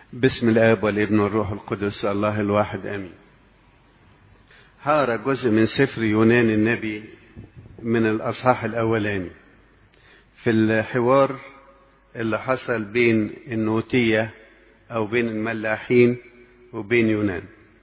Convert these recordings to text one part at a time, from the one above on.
بسم الآب والابن والروح القدس الله الواحد آمين هقرا جزء من سفر يونان النبي من الأصحاح الأولاني في الحوار اللي حصل بين النوتية أو بين الملاحين وبين يونان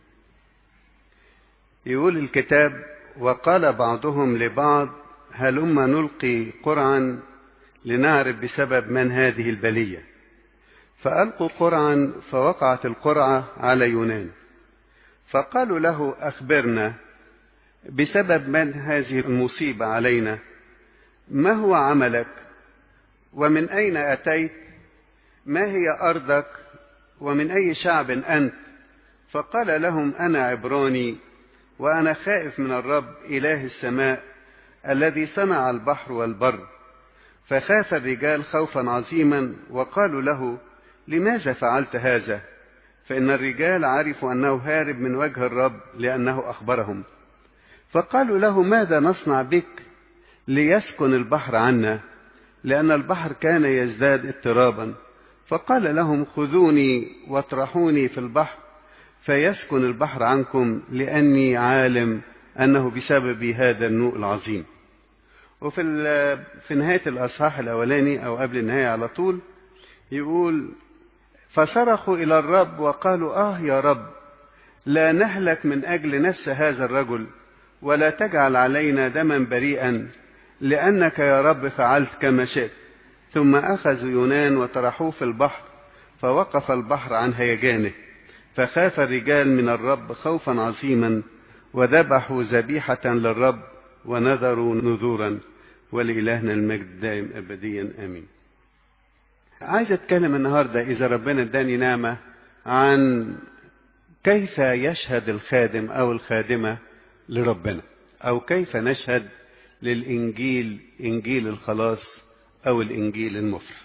يقول الكتاب وقال بعضهم لبعض هلما نلقي قرعا لنعرف بسبب من هذه البليه فألقوا قرعا فوقعت القرعة على يونان فقالوا له أخبرنا بسبب من هذه المصيبة علينا ما هو عملك ومن أين أتيت ما هي أرضك ومن أي شعب أنت فقال لهم أنا عبراني وأنا خائف من الرب إله السماء الذي صنع البحر والبر فخاف الرجال خوفا عظيما وقالوا له لماذا فعلت هذا فإن الرجال عرفوا أنه هارب من وجه الرب لأنه أخبرهم فقالوا له ماذا نصنع بك ليسكن البحر عنا لأن البحر كان يزداد اضطرابا فقال لهم خذوني واطرحوني في البحر فيسكن البحر عنكم لأني عالم أنه بسبب هذا النوء العظيم وفي في نهاية الأصحاح الأولاني أو قبل النهاية على طول يقول فصرخوا إلى الرب وقالوا آه يا رب لا نهلك من أجل نفس هذا الرجل ولا تجعل علينا دما بريئا لأنك يا رب فعلت كما شئت ثم أخذوا يونان وطرحوه في البحر فوقف البحر عن هيجانه فخاف الرجال من الرب خوفا عظيما وذبحوا ذبيحة للرب ونذروا نذورا ولإلهنا المجد دائم أبديا آمين عايز اتكلم النهارده اذا ربنا اداني نعمه عن كيف يشهد الخادم او الخادمه لربنا او كيف نشهد للانجيل انجيل الخلاص او الانجيل المفرح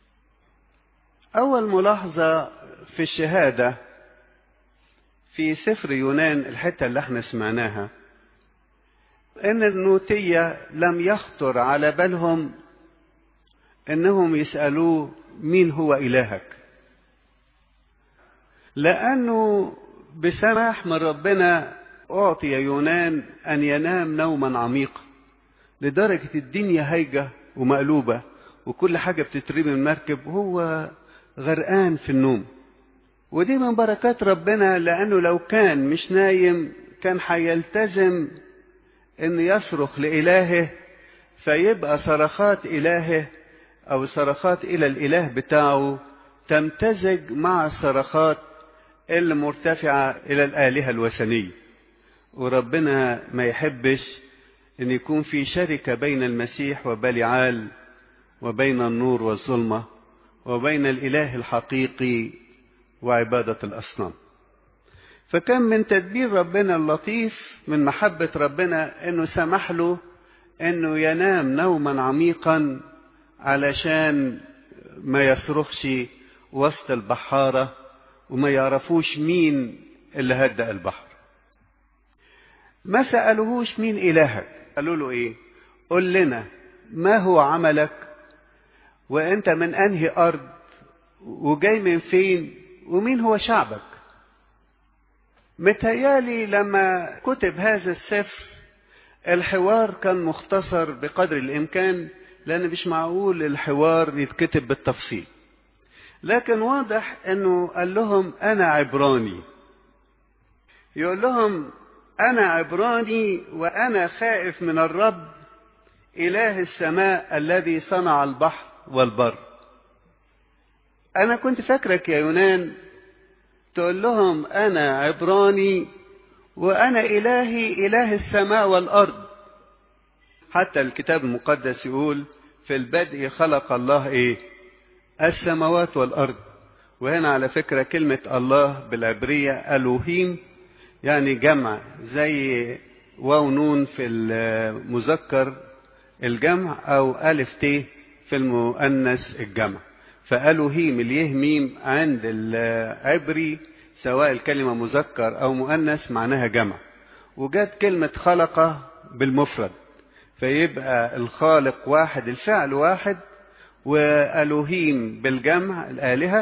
اول ملاحظه في الشهاده في سفر يونان الحته اللي احنا سمعناها ان النوتيه لم يخطر على بالهم انهم يسالوه مين هو الهك لانه بسماح من ربنا اعطي يونان ان ينام نوما عميقا لدرجه الدنيا هايجه ومقلوبه وكل حاجه بتترمي من المركب وهو غرقان في النوم ودي من بركات ربنا لانه لو كان مش نايم كان هيلتزم ان يصرخ لالهه فيبقى صرخات الهه أو الصرخات إلى الإله بتاعه تمتزج مع الصرخات المرتفعة إلى الآلهة الوثنية وربنا ما يحبش أن يكون في شركة بين المسيح وبلعال وبين النور والظلمة وبين الإله الحقيقي وعبادة الأصنام فكان من تدبير ربنا اللطيف من محبة ربنا أنه سمح له أنه ينام نوما عميقا علشان ما يصرخش وسط البحارة وما يعرفوش مين اللي هدأ البحر ما سألوهوش مين إلهك قالوا له إيه قل لنا ما هو عملك وأنت من أنهي أرض وجاي من فين ومين هو شعبك متهيالي لما كتب هذا السفر الحوار كان مختصر بقدر الإمكان لأن مش معقول الحوار يتكتب بالتفصيل لكن واضح أنه قال لهم أنا عبراني يقول لهم أنا عبراني وأنا خائف من الرب إله السماء الذي صنع البحر والبر أنا كنت فاكرك يا يونان تقول لهم أنا عبراني وأنا إلهي إله السماء والأرض حتى الكتاب المقدس يقول في البدء خلق الله ايه السماوات والارض وهنا على فكره كلمه الله بالعبريه الوهيم يعني جمع زي واو نون في المذكر الجمع او الف ت في المؤنث الجمع فالوهيم اليه ميم عند العبري سواء الكلمه مذكر او مؤنث معناها جمع وجت كلمه خلق بالمفرد فيبقى الخالق واحد الفعل واحد وألوهيم بالجمع الآلهة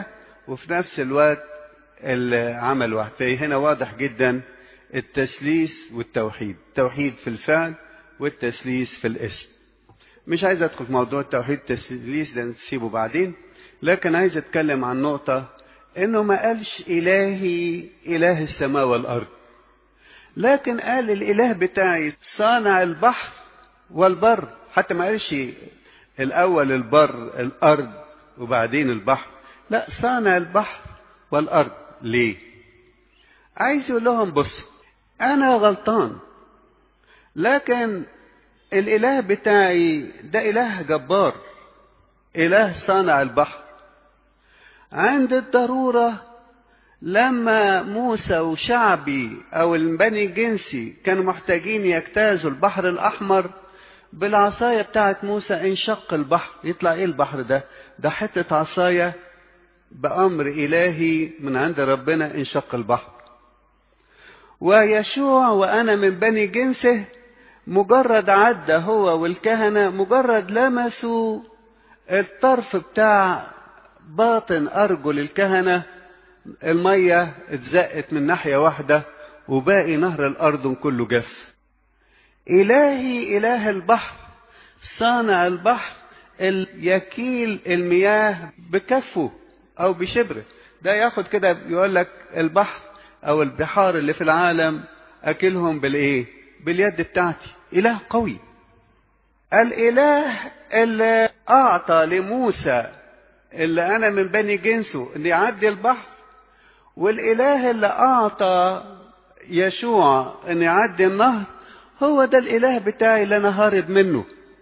وفي نفس الوقت العمل واحد فهنا واضح جدا التسليس والتوحيد التوحيد في الفعل والتسليس في الاسم مش عايز ادخل في موضوع التوحيد التسليس ده نسيبه بعدين لكن عايز اتكلم عن نقطة انه ما قالش الهي اله السماء والارض لكن قال الاله بتاعي صانع البحر والبر حتى ما قالش الاول البر الارض وبعدين البحر لا صانع البحر والارض ليه عايز يقول لهم بصوا انا غلطان لكن الاله بتاعي ده اله جبار اله صانع البحر عند الضروره لما موسى وشعبي او البني الجنسي كانوا محتاجين يجتازوا البحر الاحمر بالعصايه بتاعت موسى انشق البحر يطلع ايه البحر ده ده حته عصايه بامر الهي من عند ربنا انشق البحر ويشوع وانا من بني جنسه مجرد عدى هو والكهنه مجرد لمسوا الطرف بتاع باطن ارجل الكهنه الميه اتزقت من ناحيه واحده وباقي نهر الاردن كله جف الهي اله البحر صانع البحر يكيل المياه بكفه او بشبره ده ياخد كده يقول لك البحر او البحار اللي في العالم اكلهم بالايه باليد بتاعتي اله قوي الاله اللي اعطى لموسى اللي انا من بني جنسه ان يعدي البحر والاله اللي اعطى يشوع ان يعدي النهر هو ده الاله بتاعي اللي انا هارب منه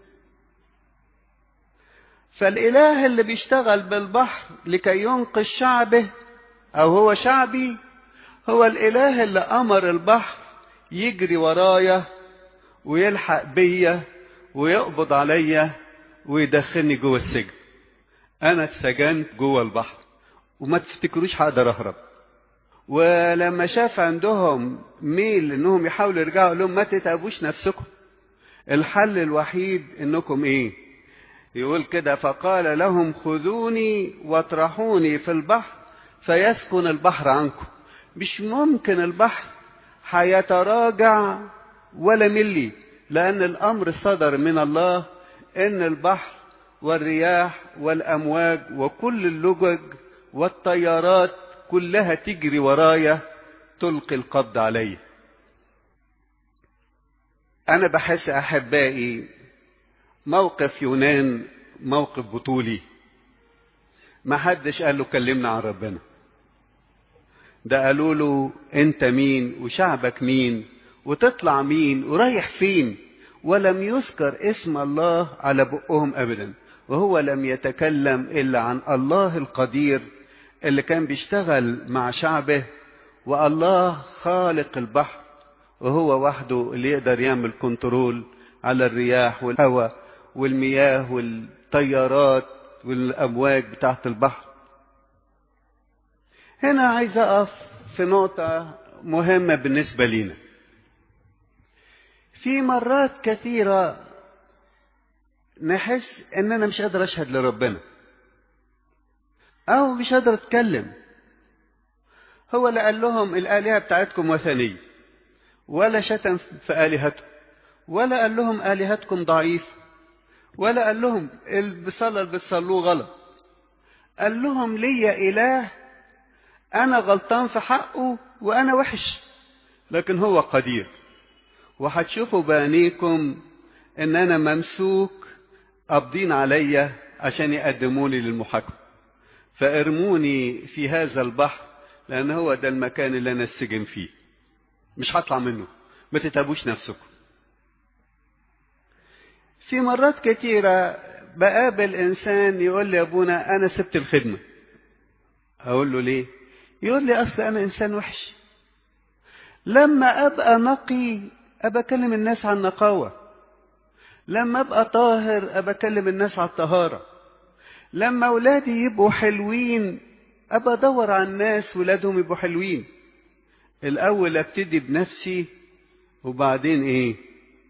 فالاله اللي بيشتغل بالبحر لكي ينقذ شعبه او هو شعبي هو الاله اللي امر البحر يجري ورايا ويلحق بيا ويقبض عليا ويدخلني جوه السجن انا اتسجنت جوه البحر وما تفتكروش هقدر اهرب ولما شاف عندهم ميل انهم يحاولوا يرجعوا قال لهم ما تتعبوش نفسكم الحل الوحيد انكم ايه يقول كده فقال لهم خذوني واطرحوني في البحر فيسكن البحر عنكم مش ممكن البحر هيتراجع ولا ملي لأن الأمر صدر من الله إن البحر والرياح والأمواج وكل اللجج والطيارات كلها تجري ورايا تلقي القبض علي أنا بحس أحبائي موقف يونان موقف بطولي ما حدش قال له كلمنا عن ربنا ده قالوا له انت مين وشعبك مين وتطلع مين ورايح فين ولم يذكر اسم الله على بقهم ابدا وهو لم يتكلم الا عن الله القدير اللي كان بيشتغل مع شعبه والله خالق البحر وهو وحده اللي يقدر يعمل كنترول على الرياح والهواء والمياه والطيارات والامواج بتاعت البحر هنا عايز اقف في نقطة مهمة بالنسبة لينا. في مرات كثيرة نحس ان انا مش قادر اشهد لربنا. او مش قادر اتكلم. هو لا قال لهم الالهة بتاعتكم وثنية. ولا شتم في الهتهم. ولا قال لهم الهتكم ضعيفة. ولا قال لهم الصلاة اللي بتصلوه غلط. قال لهم ليا اله أنا غلطان في حقه وأنا وحش لكن هو قدير وهتشوفوا بعينيكم إن أنا ممسوك قابضين عليا عشان يقدموني للمحاكمة فارموني في هذا البحر لأن هو ده المكان اللي أنا السجن فيه مش هطلع منه ما تتعبوش نفسكم في مرات كتيرة بقابل إنسان يقول لي يا أبونا أنا سبت الخدمة أقول له ليه يقول لي أصل أنا إنسان وحش لما أبقى نقي أبقى أكلم الناس عن النقاوة لما أبقى طاهر أبقى أكلم الناس على الطهارة لما أولادي يبقوا حلوين أبقى أدور على الناس ولادهم يبقوا حلوين الأول أبتدي بنفسي وبعدين إيه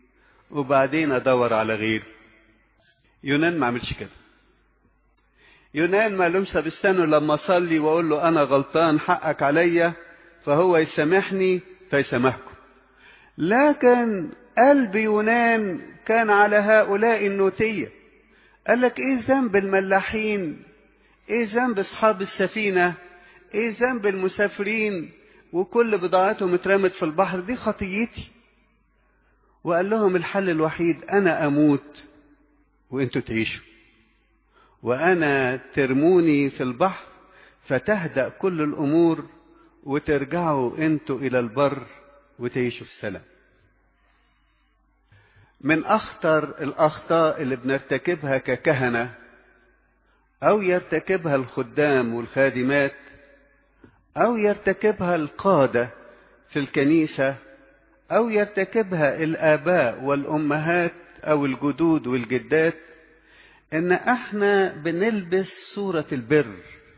وبعدين أدور على غيري يونان ما عملش كده يونان ما لهمش طب استنوا لما اصلي واقول له انا غلطان حقك عليا فهو يسامحني فيسامحكم لكن قلب يونان كان على هؤلاء النوتية قال لك ايه ذنب الملاحين ايه ذنب اصحاب السفينة ايه ذنب المسافرين وكل بضاعتهم اترمت في البحر دي خطيتي وقال لهم الحل الوحيد انا اموت وانتوا تعيشوا وانا ترموني في البحر فتهدأ كل الامور وترجعوا انتوا الى البر وتعيشوا في سلام من اخطر الاخطاء اللي بنرتكبها ككهنه او يرتكبها الخدام والخادمات او يرتكبها القاده في الكنيسه او يرتكبها الاباء والامهات او الجدود والجدات ان احنا بنلبس صوره البر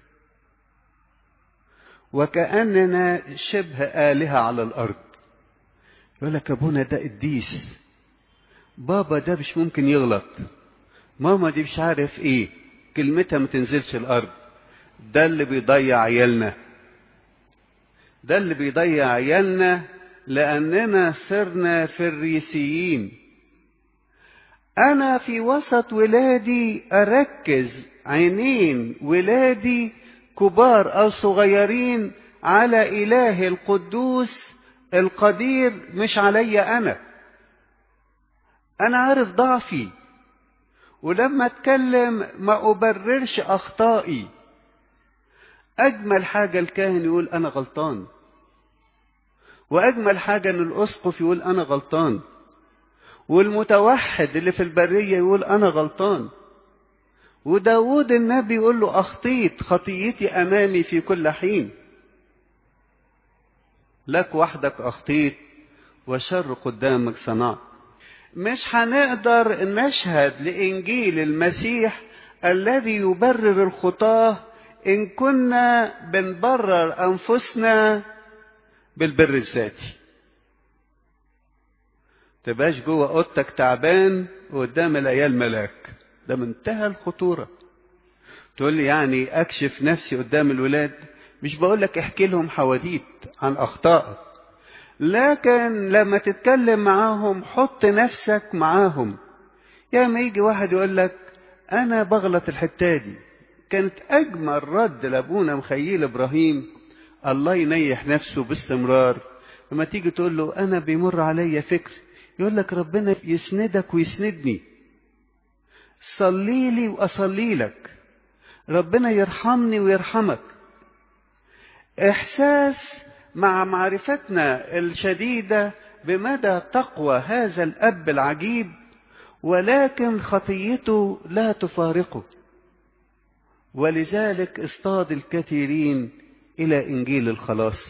وكاننا شبه الهه على الارض يقول لك ابونا ده قديس بابا ده مش ممكن يغلط ماما دي مش عارف ايه كلمتها ما تنزلش الارض ده اللي بيضيع عيالنا ده اللي بيضيع عيالنا لاننا صرنا فريسيين انا في وسط ولادي اركز عينين ولادي كبار او صغيرين على اله القدوس القدير مش عليا انا انا عارف ضعفي ولما اتكلم ما ابررش اخطائي اجمل حاجه الكاهن يقول انا غلطان واجمل حاجه ان الاسقف يقول انا غلطان والمتوحد اللي في البريه يقول انا غلطان وداود النبي يقول له اخطيت خطيتي امامي في كل حين لك وحدك اخطيت وشر قدامك صنعت مش هنقدر نشهد لانجيل المسيح الذي يبرر الخطاه ان كنا بنبرر انفسنا بالبر الذاتي تبقاش جوه اوضتك تعبان وقدام العيال ملاك ده منتهى الخطوره تقول لي يعني اكشف نفسي قدام الولاد مش بقول لك احكي لهم حواديت عن اخطائك لكن لما تتكلم معاهم حط نفسك معاهم يا ما يجي واحد يقول لك انا بغلط الحته دي كانت اجمل رد لابونا مخيل ابراهيم الله ينيح نفسه باستمرار لما تيجي تقول له انا بيمر عليا فكر يقول لك ربنا يسندك ويسندني صلي لي واصلي لك ربنا يرحمني ويرحمك احساس مع معرفتنا الشديده بمدى تقوى هذا الاب العجيب ولكن خطيته لا تفارقه ولذلك اصطاد الكثيرين الى انجيل الخلاص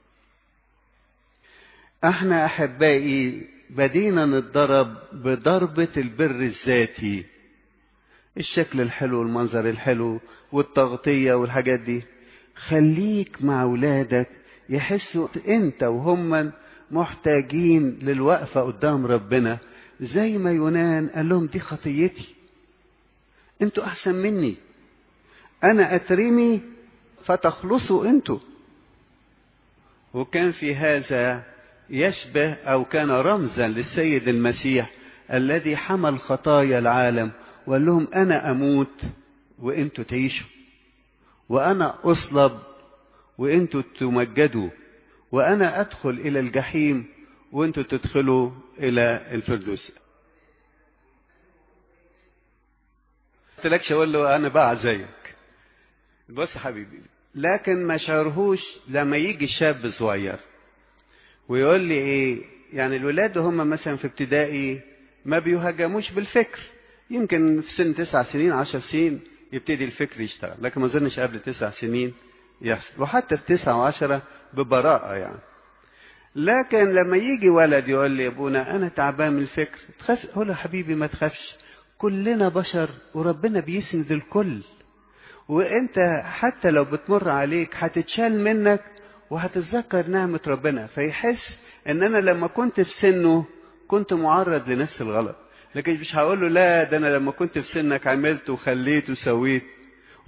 احنا احبائي بدينا نتضرب بضربه البر الذاتي الشكل الحلو والمنظر الحلو والتغطيه والحاجات دي خليك مع اولادك يحسوا انت وهم محتاجين للوقفه قدام ربنا زي ما يونان قال لهم دي خطيتي انتوا احسن مني انا اترمي فتخلصوا انتوا وكان في هذا يشبه او كان رمزا للسيد المسيح الذي حمل خطايا العالم وقال لهم انا اموت وانتوا تعيشوا وانا اصلب وانتوا تمجدوا وانا ادخل الى الجحيم وانتوا تدخلوا الى الفردوس قلتلكش اقول له انا بقى زيك بص يا حبيبي لكن ما شعرهوش لما يجي شاب صغير ويقول لي ايه يعني الولاد هم مثلا في ابتدائي ما بيهاجموش بالفكر يمكن في سن تسع سنين عشر سنين يبتدي الفكر يشتغل لكن ما اظنش قبل تسع سنين يحصل وحتى في تسعة وعشرة ببراءة يعني لكن لما يجي ولد يقول لي يا ابونا انا تعبان من الفكر تخاف اقول له حبيبي ما تخافش كلنا بشر وربنا بيسند الكل وانت حتى لو بتمر عليك هتتشال منك وهتتذكر نعمة ربنا فيحس ان انا لما كنت في سنه كنت معرض لنفس الغلط لكن مش هقول له لا ده انا لما كنت في سنك عملت وخليت وسويت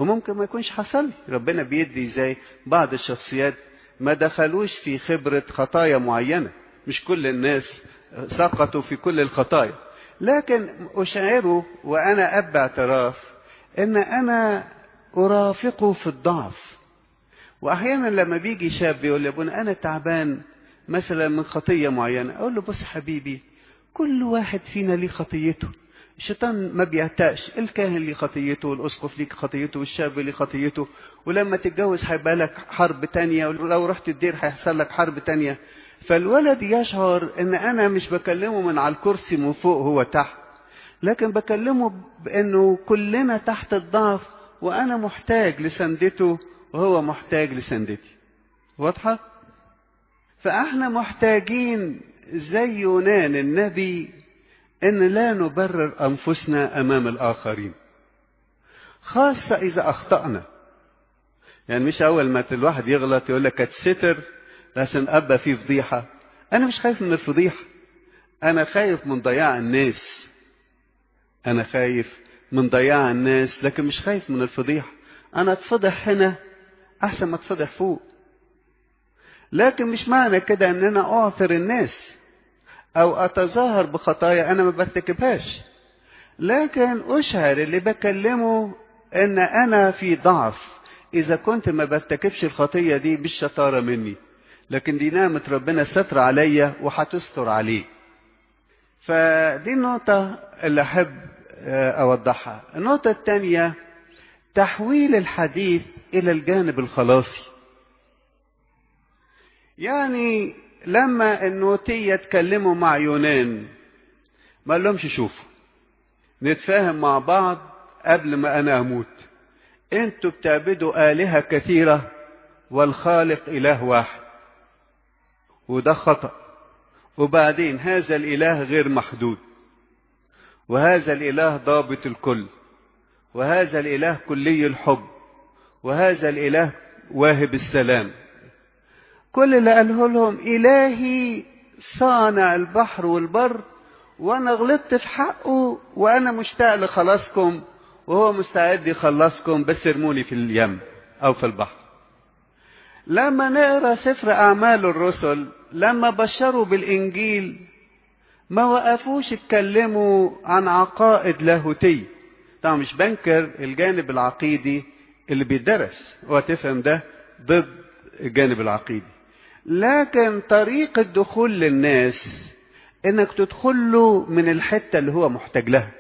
وممكن ما يكونش حصل لي ربنا بيدي زي بعض الشخصيات ما دخلوش في خبرة خطايا معينة مش كل الناس سقطوا في كل الخطايا لكن أشعره وأنا أب اعتراف إن أنا أرافقه في الضعف وأحيانا لما بيجي شاب يقول لي أبونا أنا تعبان مثلا من خطية معينة أقول له بص حبيبي كل واحد فينا ليه خطيته الشيطان ما بيعتقش الكاهن ليه خطيته والاسقف ليه خطيته والشاب ليه خطيته ولما تتجوز هيبقى لك حرب تانية ولو رحت الدير هيحصل لك حرب تانية فالولد يشعر ان انا مش بكلمه من على الكرسي من فوق هو تحت لكن بكلمه بانه كلنا تحت الضعف وانا محتاج لسندته وهو محتاج لسندتي واضحه فاحنا محتاجين زي يونان النبي ان لا نبرر انفسنا امام الاخرين خاصه اذا اخطانا يعني مش اول ما الواحد يغلط يقول لك اتستر لحسن ابقى فيه فضيحه انا مش خايف من الفضيحه انا خايف من ضياع الناس انا خايف من ضياع الناس لكن مش خايف من الفضيحه انا اتفضح هنا احسن ما اتفضح فوق لكن مش معنى كده ان انا اعثر الناس او اتظاهر بخطايا انا ما برتكبهاش لكن اشعر اللي بكلمه ان انا في ضعف اذا كنت ما برتكبش الخطيه دي بالشطاره مني لكن دي نعمه ربنا ستر عليا وهتستر عليه فدي النقطه اللي احب اوضحها النقطه الثانيه تحويل الحديث الى الجانب الخلاصي يعني لما النوتية اتكلموا مع يونان ما قال لهمش شوفوا نتفاهم مع بعض قبل ما انا اموت انتوا بتعبدوا آلهة كثيرة والخالق إله واحد وده خطأ وبعدين هذا الإله غير محدود وهذا الإله ضابط الكل وهذا الإله كلي الحب وهذا الإله واهب السلام كل اللي قاله لهم إلهي صانع البحر والبر وأنا غلطت في حقه وأنا مشتاق لخلاصكم وهو مستعد يخلصكم بس ارموني في اليم أو في البحر لما نقرا سفر أعمال الرسل لما بشروا بالإنجيل ما وقفوش اتكلموا عن عقائد لاهوتية طبعا مش بنكر الجانب العقيدي اللي بيدرس وتفهم ده ضد الجانب العقيدي لكن طريقة دخول للناس انك تدخل له من الحتة اللي هو محتاج لها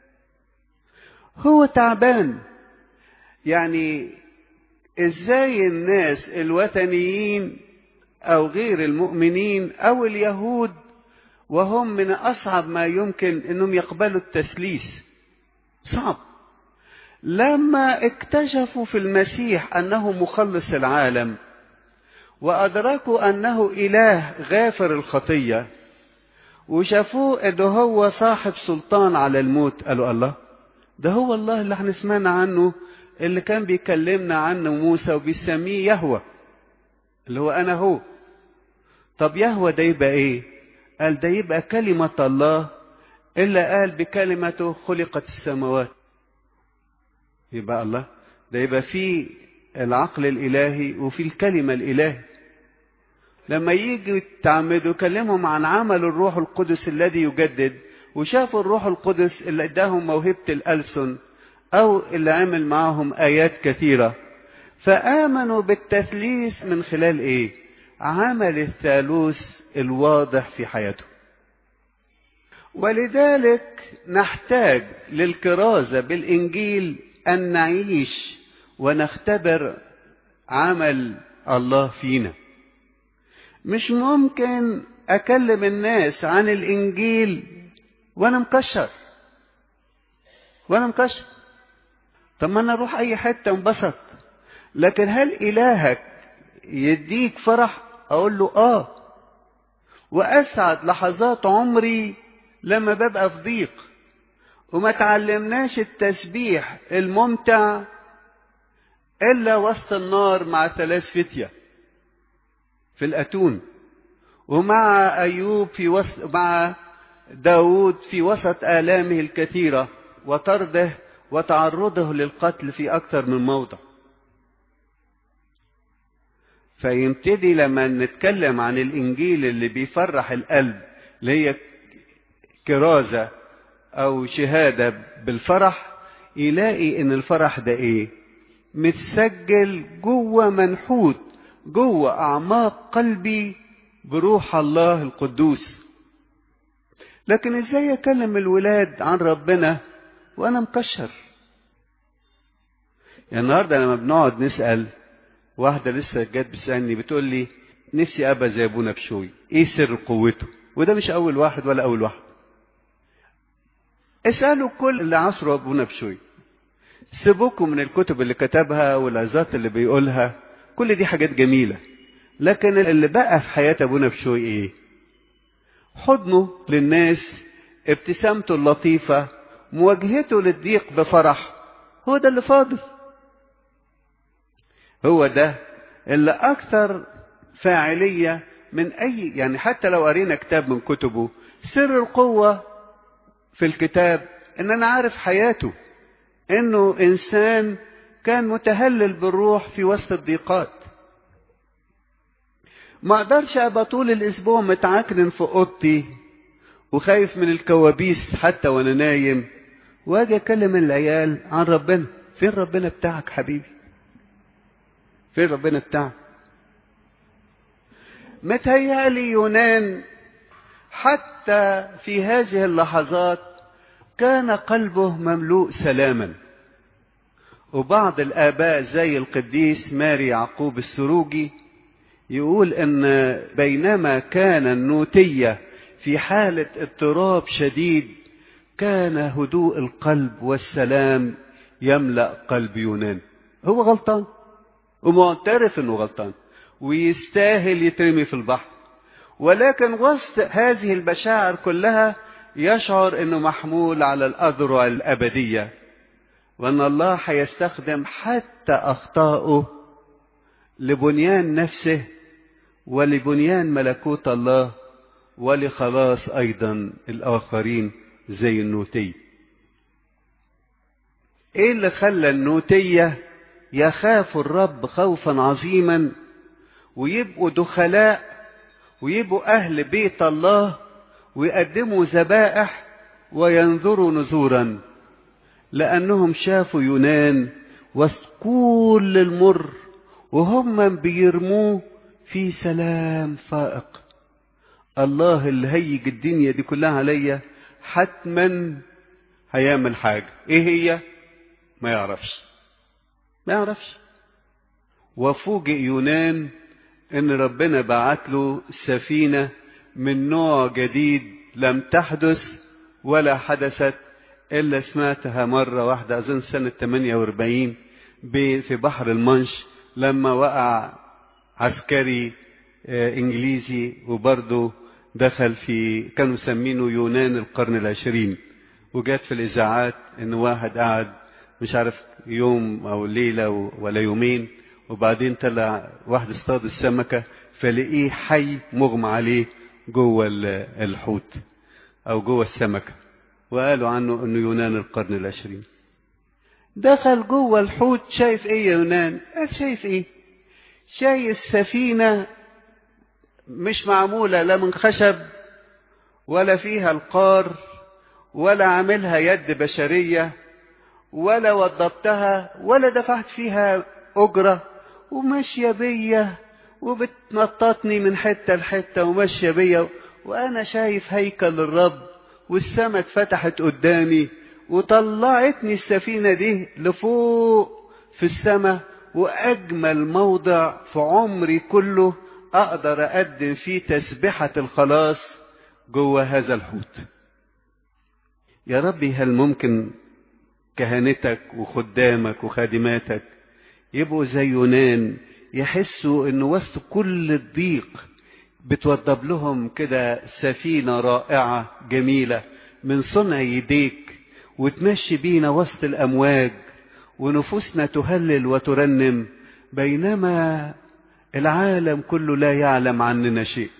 هو تعبان يعني ازاي الناس الوثنيين او غير المؤمنين او اليهود وهم من اصعب ما يمكن انهم يقبلوا التسليس صعب لما اكتشفوا في المسيح انه مخلص العالم وادركوا انه اله غافر الخطيه وشافوه انه هو صاحب سلطان على الموت قالوا الله ده هو الله اللي احنا سمعنا عنه اللي كان بيكلمنا عنه موسى وبيسميه يهوى اللي هو انا هو طب يهوى ده يبقى ايه قال ده يبقى كلمة الله إلا قال بكلمته خلقت السماوات يبقى الله ده يبقى في العقل الإلهي وفي الكلمة الإلهي لما يجي تعمدوا كلمهم عن عمل الروح القدس الذي يجدد وشافوا الروح القدس اللي اداهم موهبة الألسن أو اللي عمل معهم آيات كثيرة فآمنوا بالتثليث من خلال إيه؟ عمل الثالوث الواضح في حياته ولذلك نحتاج للكرازة بالإنجيل أن نعيش ونختبر عمل الله فينا مش ممكن أكلم الناس عن الإنجيل وأنا مكشر وأنا مكشر طب ما أنا أروح أي حتة انبسط لكن هل إلهك يديك فرح أقول له آه وأسعد لحظات عمري لما ببقى في ضيق وما تعلمناش التسبيح الممتع إلا وسط النار مع ثلاث فتية في الأتون ومع أيوب في وسط مع داود في وسط آلامه الكثيرة وطرده وتعرضه للقتل في أكثر من موضع فيبتدي لما نتكلم عن الإنجيل اللي بيفرح القلب اللي هي كرازة أو شهادة بالفرح يلاقي إن الفرح ده إيه؟ متسجل جوه منحوت جوه أعماق قلبي بروح الله القدوس لكن ازاي اكلم الولاد عن ربنا وانا مكشر يعني النهارده لما بنقعد نسال واحده لسه جت بتسالني بتقول لي نفسي ابقى زي ابونا بشوي ايه سر قوته وده مش اول واحد ولا اول واحد اسالوا كل اللي عصروا ابونا بشوي سيبوكم من الكتب اللي كتبها والعظات اللي بيقولها كل دي حاجات جميله لكن اللي بقى في حياه ابونا بشوي ايه حضنه للناس ابتسامته اللطيفة مواجهته للضيق بفرح هو ده اللي فاضل هو ده اللي أكثر فاعلية من أي يعني حتى لو قرينا كتاب من كتبه سر القوة في الكتاب إن أنا عارف حياته إنه إنسان كان متهلل بالروح في وسط الضيقات ما اقدرش ابقى طول الاسبوع متعكرن في اوضتي وخايف من الكوابيس حتى وانا نايم واجي اكلم العيال عن ربنا فين ربنا بتاعك حبيبي فين ربنا بتاعك متهيألي يونان حتى في هذه اللحظات كان قلبه مملوء سلاما وبعض الآباء زي القديس ماري يعقوب السروجي يقول ان بينما كان النوتية في حالة اضطراب شديد كان هدوء القلب والسلام يملأ قلب يونان هو غلطان ومعترف انه غلطان ويستاهل يترمي في البحر ولكن وسط هذه المشاعر كلها يشعر انه محمول على الاذرع الابديه وان الله هيستخدم حتى اخطائه لبنيان نفسه ولبنيان ملكوت الله ولخلاص ايضا الاخرين زي النوتي ايه اللي خلى النوتيه يخافوا الرب خوفا عظيما ويبقوا دخلاء ويبقوا اهل بيت الله ويقدموا ذبائح وينظروا نذورا لانهم شافوا يونان وسط كل المر وهم بيرموه في سلام فائق الله اللي هيج الدنيا دي كلها عليا حتما هيعمل حاجة ايه هي ما يعرفش ما يعرفش وفوجئ يونان ان ربنا بعت له سفينة من نوع جديد لم تحدث ولا حدثت الا سمعتها مرة واحدة اظن سنة 48 في بحر المنش لما وقع عسكري انجليزي وبرضه دخل في كانوا مسمينه يونان القرن العشرين وجات في الاذاعات ان واحد قعد مش عارف يوم او ليله ولا يومين وبعدين طلع واحد اصطاد السمكه فلقيه حي مغمى عليه جوه الحوت او جوه السمكه وقالوا عنه انه يونان القرن العشرين دخل جوه الحوت شايف ايه يا يونان قال شايف ايه شايف سفينة مش معمولة لا من خشب ولا فيها القار ولا عاملها يد بشرية ولا وضبتها ولا دفعت فيها أجرة وماشية بيا وبتنططني من حتة لحتة وماشية بيا وأنا شايف هيكل الرب والسماء اتفتحت قدامي وطلعتني السفينة دي لفوق في السماء وأجمل موضع في عمري كله أقدر أقدم فيه تسبحة الخلاص جوه هذا الحوت يا ربي هل ممكن كهنتك وخدامك وخادماتك يبقوا زي يونان يحسوا ان وسط كل الضيق بتوضب لهم كده سفينة رائعة جميلة من صنع يديك وتمشي بينا وسط الأمواج ونفوسنا تهلل وترنم بينما العالم كله لا يعلم عننا شيء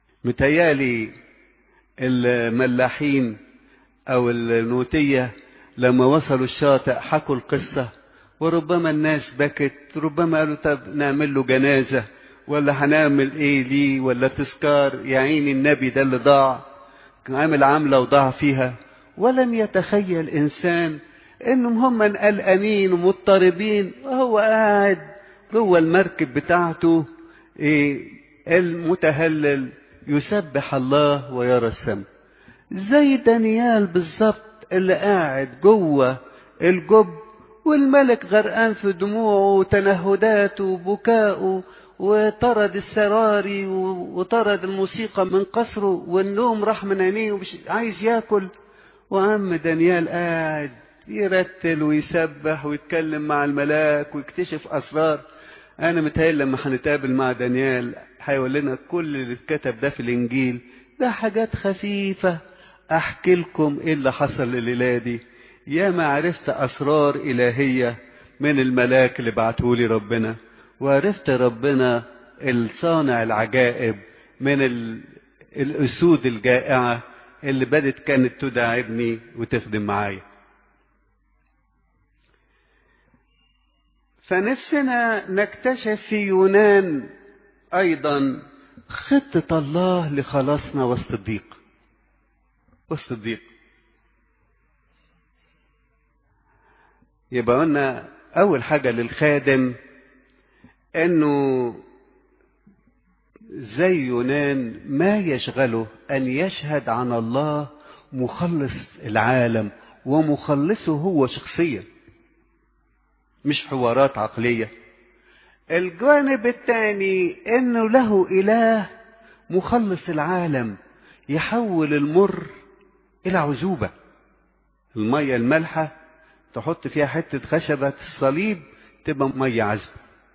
متهيالي الملاحين او النوتية لما وصلوا الشاطئ حكوا القصة وربما الناس بكت ربما قالوا طب نعمل له جنازة ولا هنعمل ايه ليه ولا تذكار يا عيني النبي ده اللي ضاع كان عامل عاملة وضاع فيها ولم يتخيل إنسان إنهم هم قلقانين ومضطربين وهو قاعد جوه المركب بتاعته إيه المتهلل يسبح الله ويرى السماء زي دانيال بالظبط اللي قاعد جوه الجب والملك غرقان في دموعه وتنهداته وبكائه وطرد السراري وطرد الموسيقى من قصره والنوم راح من عينيه ومش عايز ياكل وعم دانيال قاعد يرتل ويسبح ويتكلم مع الملاك ويكتشف اسرار انا متهيألي لما هنتقابل مع دانيال هيقول لنا كل اللي اتكتب ده في الانجيل ده حاجات خفيفه احكي لكم ايه اللي حصل الليله دي يا ما عرفت اسرار الهيه من الملاك اللي بعتهولي ربنا وعرفت ربنا الصانع العجائب من الاسود الجائعه اللي بدت كانت تداعبني وتخدم معايا فنفسنا نكتشف في يونان ايضا خطه الله لخلاصنا وسط الضيق وسط الضيق يبقى قلنا اول حاجه للخادم انه زي يونان ما يشغله ان يشهد عن الله مخلص العالم ومخلصه هو شخصيا مش حوارات عقليه الجانب الثاني انه له اله مخلص العالم يحول المر الى عذوبه الميه المالحه تحط فيها حته خشبه الصليب تبقى ميه عذبه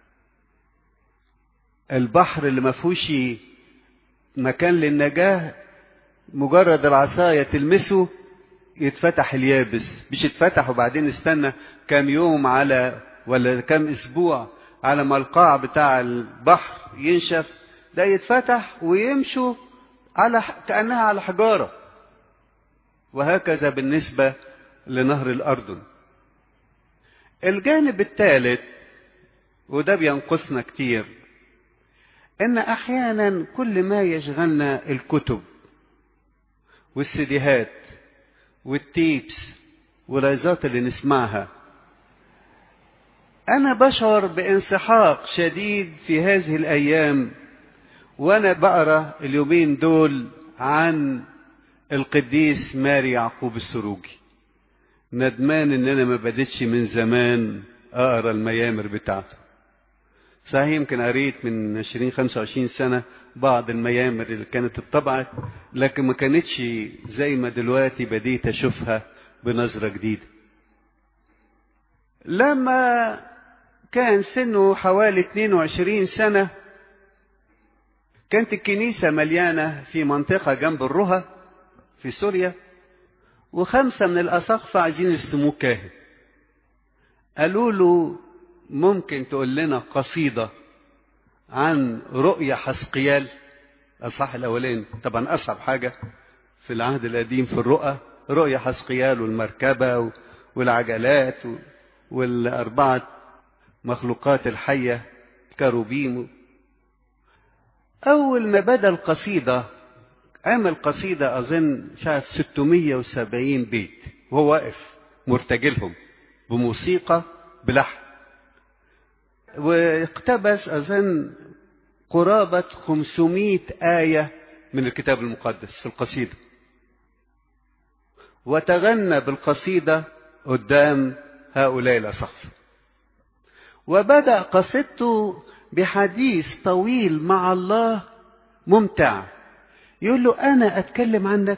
البحر اللي ما فيهوش مكان للنجاه مجرد العصايه تلمسه يتفتح اليابس مش يتفتح وبعدين استنى كام يوم على ولا كام اسبوع على ما القاع بتاع البحر ينشف ده يتفتح ويمشوا على كانها على حجاره وهكذا بالنسبه لنهر الاردن الجانب الثالث وده بينقصنا كتير ان احيانا كل ما يشغلنا الكتب والسيديهات والتيبس والعظات اللي نسمعها انا بشعر بانسحاق شديد في هذه الايام وانا بقرا اليومين دول عن القديس ماري يعقوب السروجي ندمان ان انا ما بديتش من زمان اقرا الميامر بتاعته صحيح يمكن قريت من 20 25 سنه بعض الميامر اللي كانت اتطبعت لكن ما كانتش زي ما دلوقتي بديت اشوفها بنظره جديده لما كان سنه حوالي 22 سنه كانت الكنيسه مليانه في منطقه جنب الرها في سوريا وخمسه من الاساقفه عايزين يرسموه كاهن قالوا له ممكن تقول لنا قصيدة عن رؤيا حسقيال الصح الأولين طبعا أصعب حاجة في العهد القديم في الرؤى رؤيا حسقيال والمركبة والعجلات والأربعة مخلوقات الحية كروبيم أول ما بدأ القصيدة عمل قصيدة أظن شاف 670 بيت وهو واقف مرتجلهم بموسيقى بلحن واقتبس أظن قرابة 500 آية من الكتاب المقدس في القصيدة وتغنى بالقصيدة قدام هؤلاء الأصحاب وبدأ قصيدته بحديث طويل مع الله ممتع يقول له أنا أتكلم عنك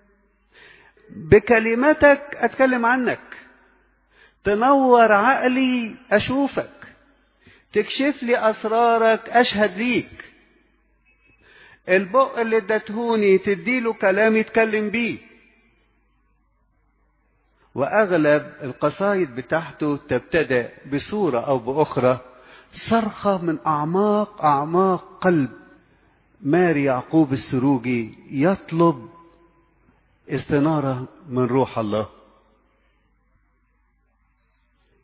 بكلمتك أتكلم عنك تنور عقلي أشوفك تكشف لي أسرارك أشهد ليك البق اللي ادتهوني تديله كلام يتكلم بيه وأغلب القصايد بتاعته تبتدأ بصورة أو بأخرى صرخة من أعماق أعماق قلب ماري يعقوب السروجي يطلب استنارة من روح الله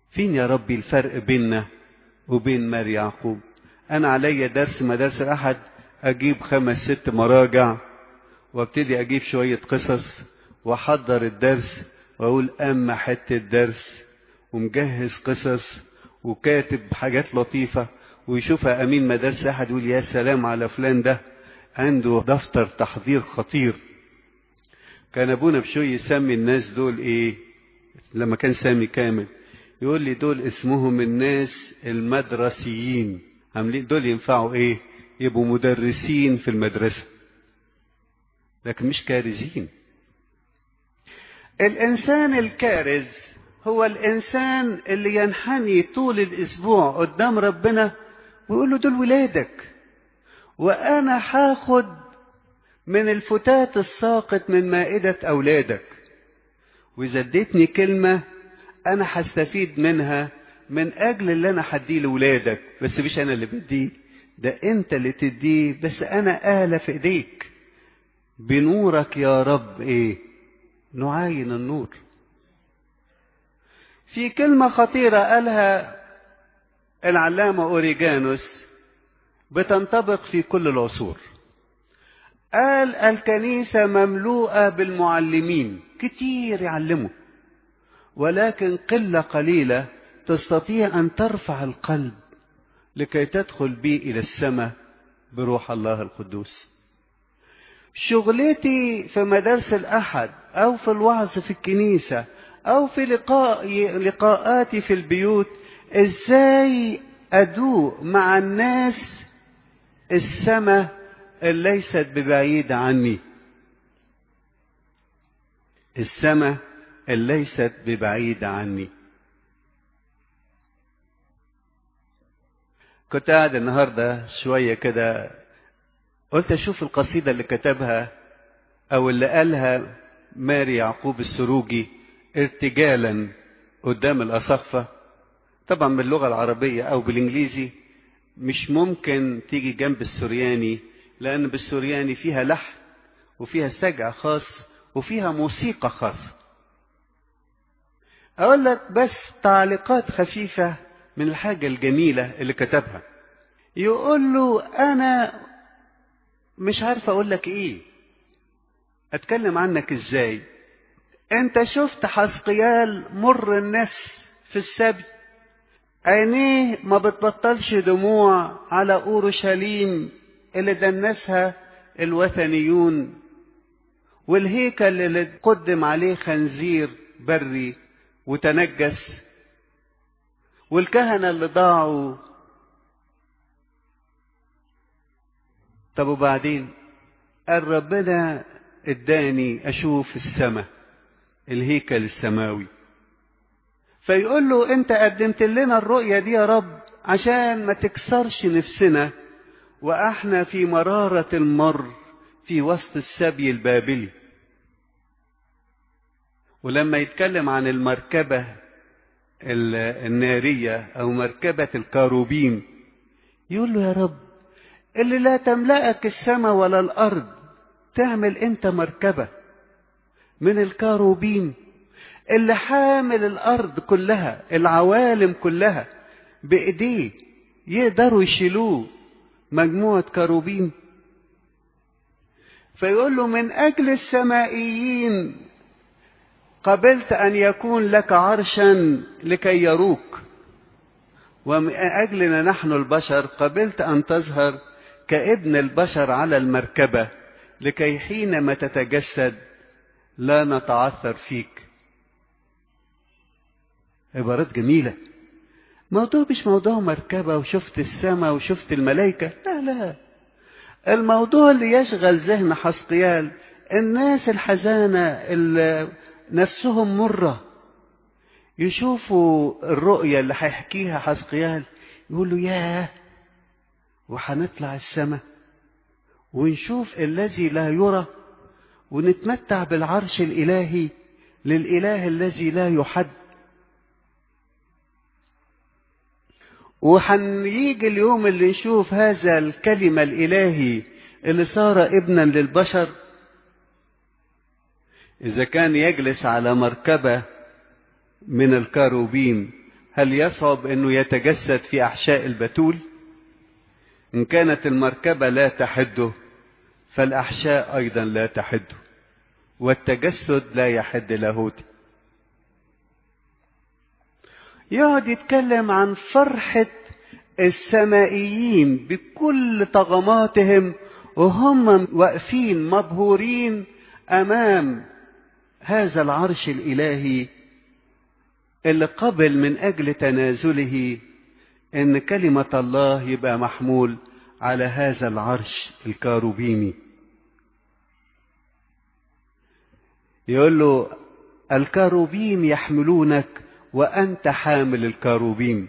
فين يا ربي الفرق بيننا وبين ماري يعقوب انا عليا درس مدارس الاحد اجيب خمس ست مراجع وابتدي اجيب شوية قصص واحضر الدرس واقول اما حتة درس ومجهز قصص وكاتب حاجات لطيفة ويشوفها امين مدارس احد يقول يا سلام على فلان ده عنده دفتر تحضير خطير كان ابونا بشوي يسمي الناس دول ايه لما كان سامي كامل يقول لي دول اسمهم الناس المدرسيين عاملين دول ينفعوا ايه يبقوا مدرسين في المدرسة لكن مش كارزين الانسان الكارز هو الانسان اللي ينحني طول الاسبوع قدام ربنا ويقول له دول ولادك وانا هاخد من الفتات الساقط من مائدة اولادك واذا اديتني كلمة انا هستفيد منها من اجل اللي انا هديه لولادك بس مش انا اللي بديه ده انت اللي تديه بس انا آلة في ايديك بنورك يا رب ايه نعاين النور في كلمة خطيرة قالها العلامة أوريجانوس بتنطبق في كل العصور قال الكنيسة مملوءة بالمعلمين كتير يعلموا ولكن قلة قليلة تستطيع أن ترفع القلب لكي تدخل به إلى السماء بروح الله القدوس شغلتي في مدارس الأحد أو في الوعظ في الكنيسة أو في لقاء لقاءاتي في البيوت إزاي أدوق مع الناس السماء اللي ليست ببعيدة عني السماء اللي ليست ببعيدة عني كنت قاعد النهاردة شوية كده قلت أشوف القصيدة اللي كتبها أو اللي قالها ماري يعقوب السروجي ارتجالا قدام الأصفة طبعا باللغة العربية أو بالإنجليزي مش ممكن تيجي جنب السورياني لأن بالسورياني فيها لحن وفيها سجع خاص وفيها موسيقى خاصة أقول لك بس تعليقات خفيفة من الحاجة الجميلة اللي كتبها يقول له أنا مش عارف أقول لك إيه أتكلم عنك إزاي أنت شفت حسقيال مر النفس في السبي عينيه ما بتبطلش دموع على أورشليم اللي دنسها الوثنيون والهيكل اللي قدم عليه خنزير بري وتنجس والكهنة اللي ضاعوا طب وبعدين قال ربنا اداني اشوف السماء الهيكل السماوي فيقول له انت قدمت لنا الرؤية دي يا رب عشان ما تكسرش نفسنا واحنا في مرارة المر في وسط السبي البابلي ولما يتكلم عن المركبة النارية أو مركبة الكاروبيم يقول له يا رب اللي لا تملأك السماء ولا الأرض تعمل أنت مركبة من الكاروبيم اللي حامل الأرض كلها العوالم كلها بإيديه يقدروا يشيلوه مجموعة كاروبيم فيقول له من أجل السمائيين قبلت أن يكون لك عرشا لكي يروك ومن أجلنا نحن البشر قبلت أن تظهر كابن البشر على المركبة لكي حينما تتجسد لا نتعثر فيك عبارات جميلة موضوع مش موضوع مركبة وشفت السماء وشفت الملائكة لا لا الموضوع اللي يشغل ذهن حسقيال الناس الحزانة اللي نفسهم مرة يشوفوا الرؤية اللي هيحكيها حسقيال يقولوا ياه وهنطلع السماء ونشوف الذي لا يرى ونتمتع بالعرش الإلهي للإله الذي لا يحد وحنيجي اليوم اللي نشوف هذا الكلمة الإلهي اللي صار ابنا للبشر إذا كان يجلس على مركبة من الكاروبيم هل يصعب انه يتجسد في احشاء البتول ان كانت المركبه لا تحده فالاحشاء ايضا لا تحده والتجسد لا يحد لاهوتي يقعد يتكلم عن فرحة السمائيين بكل طغماتهم وهم واقفين مبهورين أمام هذا العرش الإلهي اللي قبل من أجل تنازله إن كلمة الله يبقى محمول على هذا العرش الكاروبيمي يقول له الكاروبيم يحملونك وأنت حامل الكاروبيم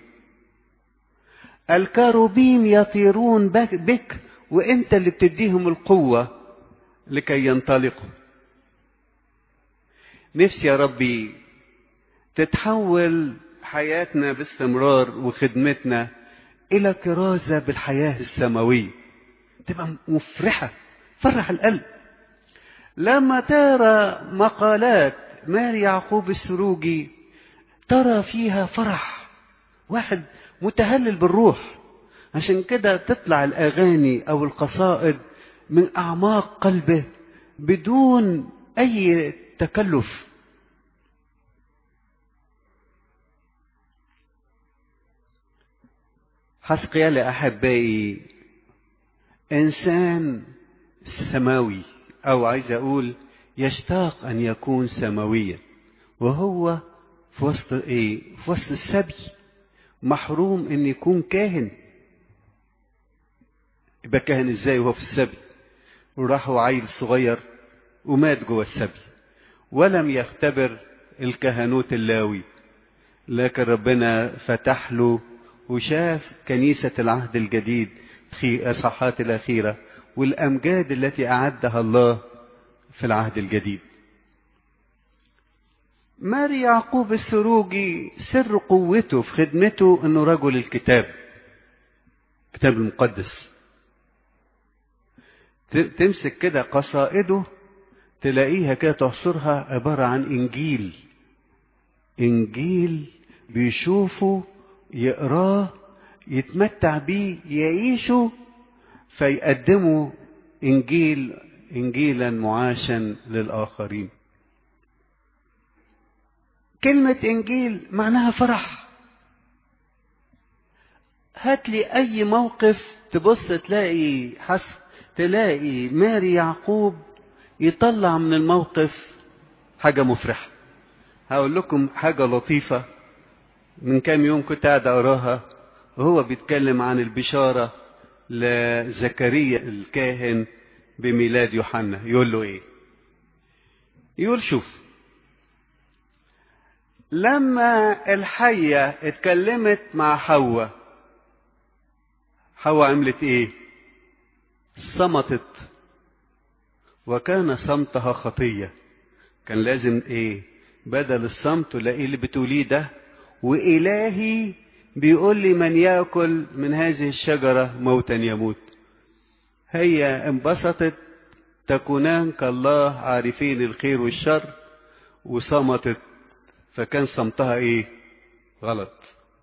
الكاروبيم يطيرون بك وأنت اللي بتديهم القوة لكي ينطلقوا نفسي يا ربي تتحول حياتنا باستمرار وخدمتنا إلى كرازة بالحياة السماوية تبقى مفرحة فرح القلب لما ترى مقالات ماري يعقوب السروجي ترى فيها فرح واحد متهلل بالروح عشان كده تطلع الأغاني أو القصائد من أعماق قلبه بدون أي تكلف حسقيال أحبائي إنسان سماوي أو عايز أقول يشتاق أن يكون سماويا وهو في وسط إيه؟ في وسط السبي محروم أن يكون كاهن يبقى كاهن إزاي وهو في السبي وراح هو عيل صغير ومات جوه السبي ولم يختبر الكهنوت اللاوي لكن ربنا فتح له وشاف كنيسة العهد الجديد في الصحات الأخيرة والأمجاد التي أعدها الله في العهد الجديد ماري يعقوب السروجي سر قوته في خدمته انه رجل الكتاب الكتاب المقدس تمسك كده قصائده تلاقيها كده تحصرها عبارة عن إنجيل إنجيل بيشوفه يقراه يتمتع بيه يعيشه فيقدموا إنجيل إنجيلا معاشا للآخرين كلمة إنجيل معناها فرح هات لي أي موقف تبص تلاقي حس تلاقي ماري يعقوب يطلع من الموقف حاجة مفرحة هقول لكم حاجة لطيفة من كام يوم كنت قاعد أقراها وهو بيتكلم عن البشارة لزكريا الكاهن بميلاد يوحنا يقول له ايه يقول شوف لما الحية اتكلمت مع حواء حواء عملت ايه صمتت وكان صمتها خطية كان لازم ايه بدل الصمت تلاقيه اللي بتقوليه ده وإلهي بيقول لي من يأكل من هذه الشجرة موتا يموت هي انبسطت تكونان كالله عارفين الخير والشر وصمتت فكان صمتها ايه غلط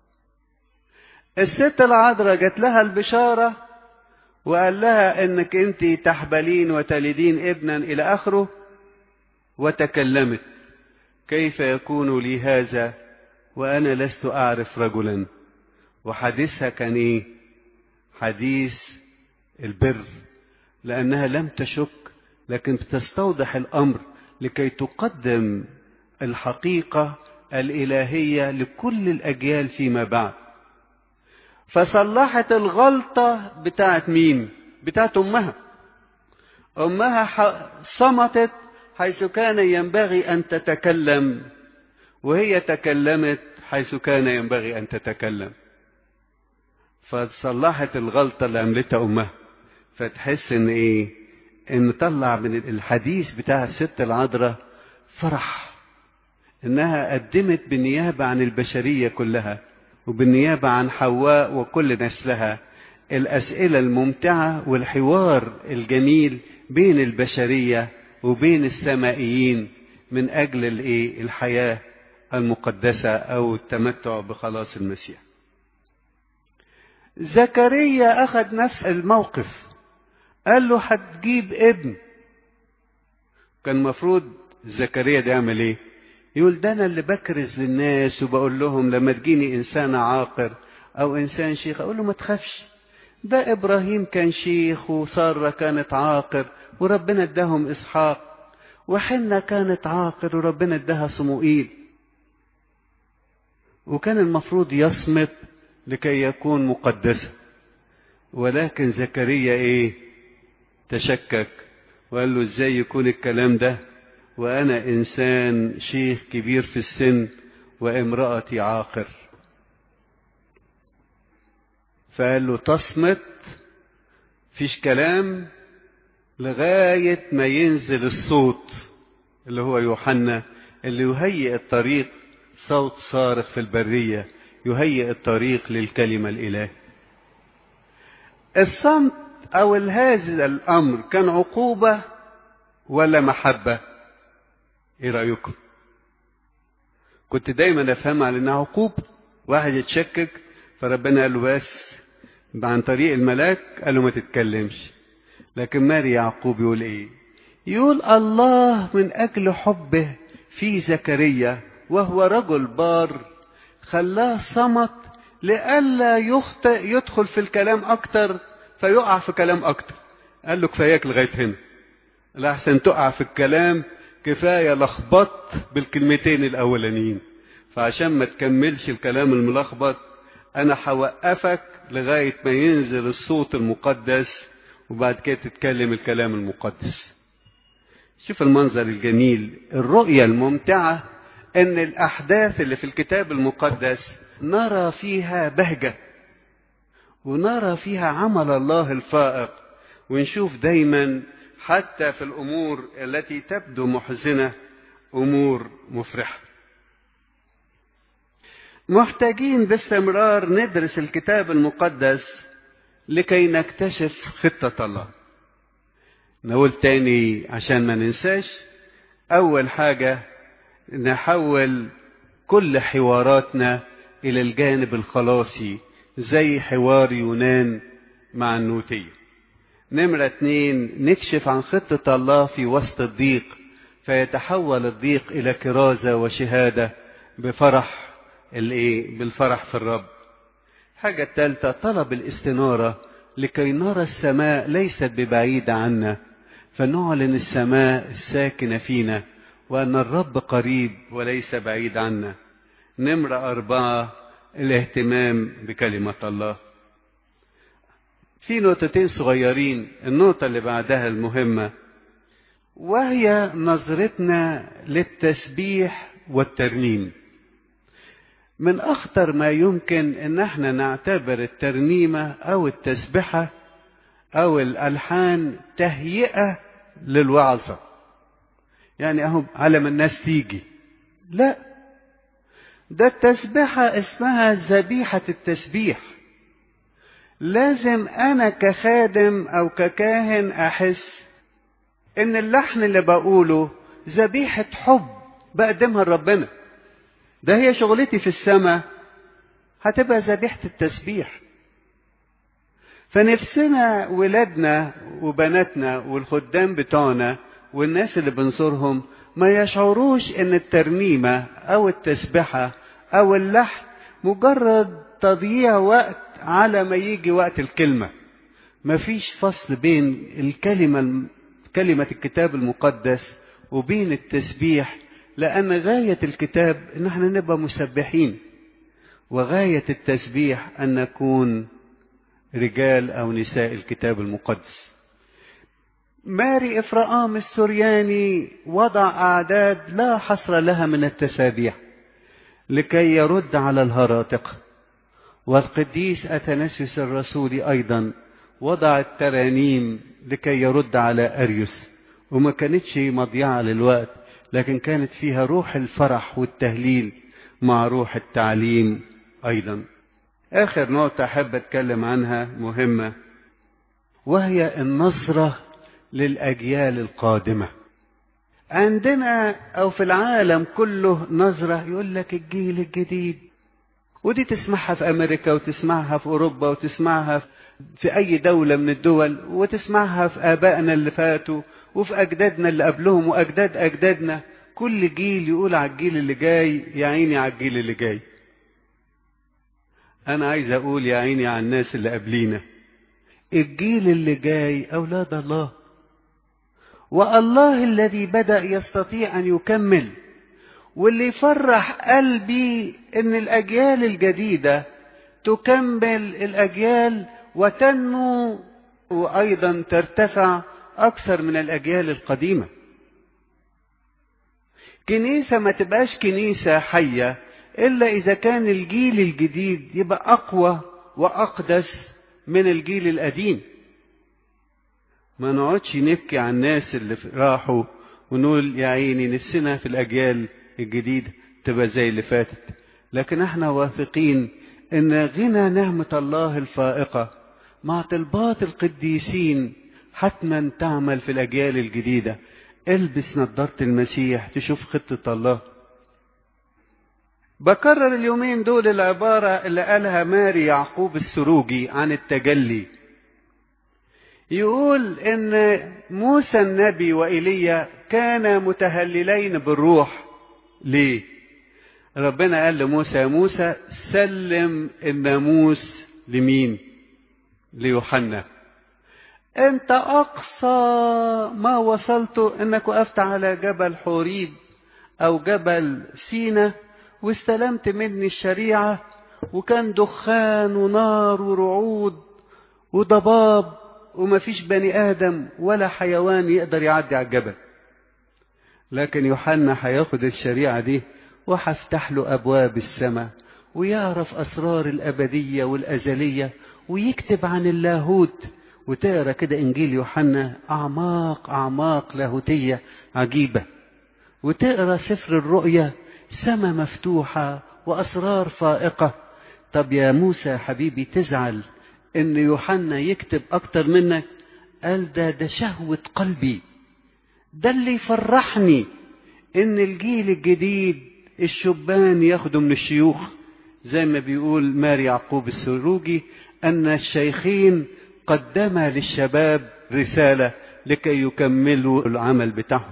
الست العذراء جات لها البشارة وقال لها انك انت تحبلين وتلدين ابنا الى اخره وتكلمت كيف يكون لي هذا وانا لست اعرف رجلا وحديثها كان ايه حديث البر لانها لم تشك لكن بتستوضح الامر لكي تقدم الحقيقه الالهيه لكل الاجيال فيما بعد فصلحت الغلطه بتاعت مين بتاعت امها امها صمتت حيث كان ينبغي ان تتكلم وهي تكلمت حيث كان ينبغي ان تتكلم فصلحت الغلطه اللي عملتها امها فتحس ان ايه ان طلع من الحديث بتاع الست العذراء فرح انها قدمت بالنيابه عن البشريه كلها وبالنيابه عن حواء وكل نسلها الاسئله الممتعه والحوار الجميل بين البشريه وبين السمائيين من اجل الايه الحياه المقدسة أو التمتع بخلاص المسيح زكريا أخذ نفس الموقف قال له هتجيب ابن كان المفروض زكريا ده يعمل ايه يقول ده انا اللي بكرز للناس وبقول لهم لما تجيني انسان عاقر او انسان شيخ اقول له ما تخافش ده ابراهيم كان شيخ وساره كانت عاقر وربنا اداهم اسحاق وحنة كانت عاقر وربنا اداها صموئيل وكان المفروض يصمت لكي يكون مقدسا ولكن زكريا ايه تشكك وقال له ازاي يكون الكلام ده وانا انسان شيخ كبير في السن وامرأتي عاقر فقال له تصمت فيش كلام لغاية ما ينزل الصوت اللي هو يوحنا اللي يهيئ الطريق صوت صارخ في البرية يهيئ الطريق للكلمة الإله الصمت أو هذا الأمر كان عقوبة ولا محبة إيه رأيكم كنت دايما أفهم على إنها عقوبة واحد يتشكك فربنا قال له بس عن طريق الملاك قال له ما تتكلمش لكن ماري يعقوب يقول ايه يقول الله من اجل حبه في زكريا وهو رجل بار خلاه صمت لئلا يخطئ يدخل في الكلام اكتر فيقع في كلام اكتر قال له كفاياك لغايه هنا لحسن تقع في الكلام كفايه لخبط بالكلمتين الاولانيين فعشان ما تكملش الكلام الملخبط انا هوقفك لغايه ما ينزل الصوت المقدس وبعد كده تتكلم الكلام المقدس شوف المنظر الجميل الرؤية الممتعة ان الاحداث اللي في الكتاب المقدس نرى فيها بهجة ونرى فيها عمل الله الفائق ونشوف دايما حتى في الامور التي تبدو محزنة امور مفرحة محتاجين باستمرار ندرس الكتاب المقدس لكي نكتشف خطة الله نقول تاني عشان ما ننساش أول حاجة نحول كل حواراتنا إلى الجانب الخلاصي زي حوار يونان مع النوتية نمرة اتنين نكشف عن خطة الله في وسط الضيق فيتحول الضيق إلى كرازة وشهادة بفرح الايه بالفرح في الرب حاجة الثالثة طلب الاستنارة لكي نرى السماء ليست ببعيدة عنا فنعلن السماء الساكنة فينا وأن الرب قريب وليس بعيد عنا نمرة أربعة الاهتمام بكلمة الله في نقطتين صغيرين النقطة اللي بعدها المهمة وهي نظرتنا للتسبيح والترنيم من أخطر ما يمكن إن احنا نعتبر الترنيمة أو التسبحة أو الألحان تهيئة للوعظة يعني أهو على ما الناس تيجي لا ده التسبحة اسمها ذبيحة التسبيح لازم أنا كخادم أو ككاهن أحس إن اللحن اللي بقوله ذبيحة حب بقدمها لربنا ده هي شغلتي في السماء هتبقى ذبيحة التسبيح فنفسنا ولادنا وبناتنا والخدام بتوعنا والناس اللي بنصورهم ما يشعروش ان الترنيمة او التسبحة او اللحن مجرد تضييع وقت على ما يجي وقت الكلمة مفيش فصل بين الكلمة كلمة الكتاب المقدس وبين التسبيح لأن غاية الكتاب إن احنا نبقى مسبحين وغاية التسبيح أن نكون رجال أو نساء الكتاب المقدس ماري إفرام السرياني وضع أعداد لا حصر لها من التسابيح لكي يرد على الهراطقة والقديس أتنسيوس الرسول أيضا وضع الترانيم لكي يرد على أريوس وما كانتش مضيعة للوقت لكن كانت فيها روح الفرح والتهليل مع روح التعليم أيضا آخر نقطة أحب أتكلم عنها مهمة وهي النصرة للأجيال القادمة عندنا أو في العالم كله نظرة يقول لك الجيل الجديد ودي تسمعها في أمريكا وتسمعها في أوروبا وتسمعها في أي دولة من الدول وتسمعها في آبائنا اللي فاتوا وفي أجدادنا اللي قبلهم وأجداد أجدادنا كل جيل يقول على الجيل اللي جاي يا عيني على الجيل اللي جاي أنا عايز أقول يا عيني على الناس اللي قبلينا الجيل اللي جاي أولاد الله والله الذي بدأ يستطيع أن يكمل واللي يفرح قلبي ان الاجيال الجديده تكمل الاجيال وتنمو وايضا ترتفع اكثر من الاجيال القديمه كنيسه ما تبقاش كنيسه حيه الا اذا كان الجيل الجديد يبقى اقوى واقدس من الجيل القديم ما نقعدش نبكي على الناس اللي راحوا ونقول يا عيني نفسنا في الاجيال الجديدة تبقى زي اللي فاتت لكن احنا واثقين ان غنى نعمة الله الفائقة مع طلبات القديسين حتما تعمل في الاجيال الجديدة البس نظارة المسيح تشوف خطة الله بكرر اليومين دول العبارة اللي قالها ماري يعقوب السروجي عن التجلي يقول ان موسى النبي وإيليا كانا متهللين بالروح ليه ربنا قال لموسى يا موسى سلم الناموس لمين ليوحنا انت اقصى ما وصلت انك وقفت على جبل حوريب او جبل سينا واستلمت مني الشريعة وكان دخان ونار ورعود وضباب ومفيش بني ادم ولا حيوان يقدر يعدي على الجبل لكن يوحنا هياخد الشريعة دي وهفتح له أبواب السماء ويعرف أسرار الأبدية والأزلية ويكتب عن اللاهوت وتقرا كده إنجيل يوحنا أعماق أعماق لاهوتية عجيبة وتقرا سفر الرؤيا سماء مفتوحة وأسرار فائقة طب يا موسى حبيبي تزعل إن يوحنا يكتب أكتر منك قال ده ده شهوة قلبي ده اللي يفرحني ان الجيل الجديد الشبان ياخدوا من الشيوخ زي ما بيقول ماري يعقوب السروجي ان الشيخين قدما للشباب رسالة لكي يكملوا العمل بتاعهم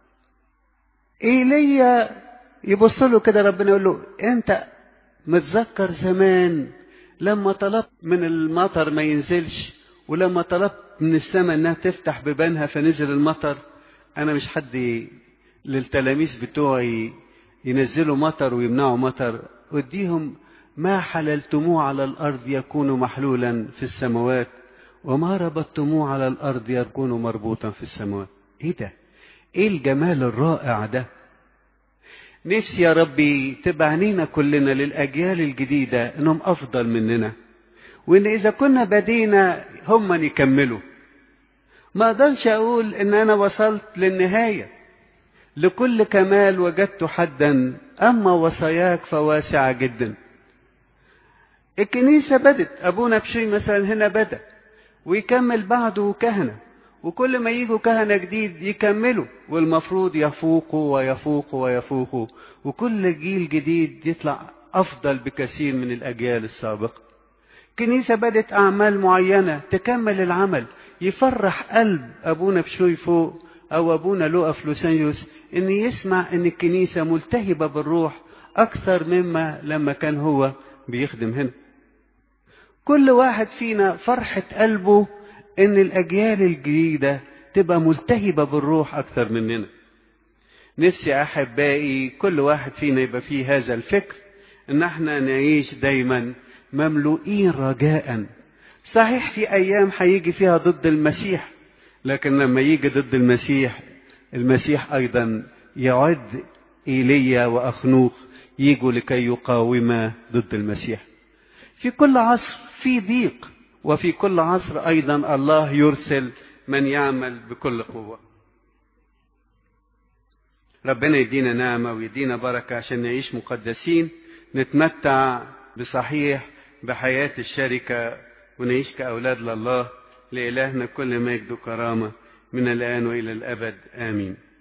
ايليا يبص له كده ربنا يقول له انت متذكر زمان لما طلبت من المطر ما ينزلش ولما طلبت من السماء انها تفتح ببانها فنزل المطر انا مش حد للتلاميذ بتوعي ينزلوا مطر ويمنعوا مطر اديهم ما حللتموه على الارض يكون محلولا في السماوات وما ربطتموه على الارض يكون مربوطا في السماوات ايه ده ايه الجمال الرائع ده نفسي يا ربي تبقى عينينا كلنا للاجيال الجديده انهم افضل مننا وان اذا كنا بدينا هم يكملوا ما اقدرش اقول ان انا وصلت للنهايه لكل كمال وجدت حدا اما وصاياك فواسعه جدا الكنيسه بدت ابونا بشي مثلا هنا بدا ويكمل بعده كهنه وكل ما يجوا كهنه جديد يكملوا والمفروض يفوقوا ويفوقوا ويفوقوا وكل جيل جديد يطلع افضل بكثير من الاجيال السابقه كنيسه بدت اعمال معينه تكمل العمل يفرح قلب ابونا بشوي فوق او ابونا لوقا فلوسانيوس ان يسمع ان الكنيسه ملتهبه بالروح اكثر مما لما كان هو بيخدم هنا كل واحد فينا فرحه قلبه ان الاجيال الجديده تبقى ملتهبه بالروح اكثر مننا نفسي احبائي كل واحد فينا يبقى فيه هذا الفكر ان احنا نعيش دايما مملوئين رجاء صحيح في ايام هيجي فيها ضد المسيح لكن لما يجي ضد المسيح المسيح ايضا يعد ايليا واخنوخ يجوا لكي يقاوما ضد المسيح في كل عصر في ضيق وفي كل عصر ايضا الله يرسل من يعمل بكل قوه ربنا يدينا نعمه ويدينا بركه عشان نعيش مقدسين نتمتع بصحيح بحياه الشركه ونعيش كأولاد لله لإلهنا كل مجد وكرامة من الآن وإلى الأبد آمين